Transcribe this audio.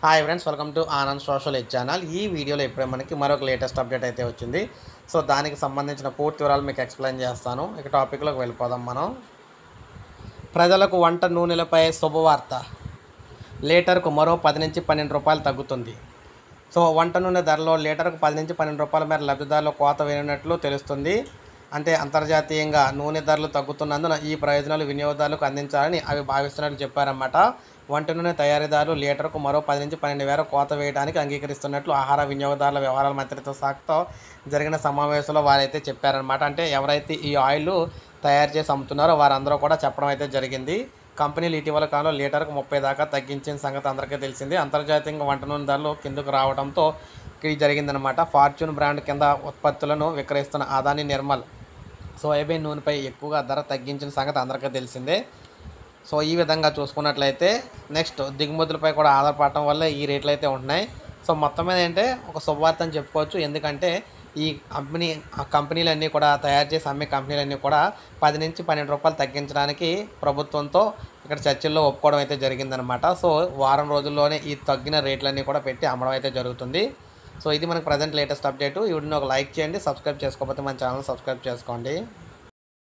hi friends welcome to Anand social ed channel ఈ వీడియోలో ఇప్పుడే మనకి మరొక లేటెస్ట్ అప్డేట్ అయితే వచ్చింది సో దానికి సంబంధించిన పూర్తి వివరాలు మీకు ఎక్స్ప్లెయిన్ చేస్తాను ఇక టాపిక్లోకి వెళ్ళిపోదాం మనం ప్రజలకు వంట నూనెలపై శుభవార్త లీటర్కు మరో పది నుంచి పన్నెండు రూపాయలు తగ్గుతుంది సో వంట నూనె ధరలో లీటర్కు పది నుంచి పన్నెండు రూపాయల మేర లబ్ధిదారులు కోత వేయనున్నట్లు తెలుస్తుంది అంటే అంతర్జాతీయంగా నూనె ధరలు తగ్గుతున్నందున ఈ ప్రయోజనాలు వినియోగదారులకు అందించాలని అవి భావిస్తున్నట్లు చెప్పారన్నమాట వంట నూనె తయారీదారులు లీటర్కు మరో పది నుంచి పన్నెండు వేల కోత వేయడానికి అంగీకరిస్తున్నట్లు ఆహార వినియోగదారుల వ్యవహారాల మంత్రిత్వ శాఖతో జరిగిన సమావేశంలో వారైతే చెప్పారనమాట అంటే ఎవరైతే ఈ ఆయిల్ తయారు చేసి అమ్ముతున్నారో వారందరూ కూడా చెప్పడం అయితే జరిగింది కంపెనీలు ఇటీవల కాలంలో లీటర్కు ముప్పై దాకా తగ్గించిన సంగతి అందరికీ తెలిసింది అంతర్జాతీయంగా వంట నూనె ధరలు కిందకు రావడంతో ఇది జరిగిందనమాట ఫార్చ్యూన్ బ్రాండ్ కింద ఉత్పత్తులను విక్రయిస్తున్న ఆదాని నిర్మల్ సోయాబీన్ నూనెపై ఎక్కువగా ధర తగ్గించిన సంగతి అందరికీ తెలిసిందే సో ఈ విధంగా చూసుకున్నట్లయితే నెక్స్ట్ దిగుమతులపై కూడా ఆధారపడటం వల్ల ఈ రేట్లు అయితే ఉంటున్నాయి సో మొత్తం మీద ఏంటంటే ఒక శుభవార్త అని చెప్పుకోవచ్చు ఎందుకంటే ఈ కంపెనీ ఆ కంపెనీలన్నీ కూడా తయారు చేసి అమ్మే కంపెనీలన్నీ కూడా పది నుంచి పన్నెండు రూపాయలు తగ్గించడానికి ప్రభుత్వంతో ఇక్కడ చర్చల్లో ఒప్పుకోవడం అయితే జరిగిందనమాట సో వారం రోజుల్లోనే ఈ తగ్గిన రేట్లన్నీ కూడా పెట్టి అమ్మడం అయితే జరుగుతుంది సో ఇది మనకు ప్రజెంట్ లేటెస్ట్ అప్డేట్ ఈ వీడియోని ఒక లైక్ చేయండి సబ్స్క్రైబ్ చేసుకోకపోతే మన ఛానల్ సబ్స్క్రైబ్ చేసుకోండి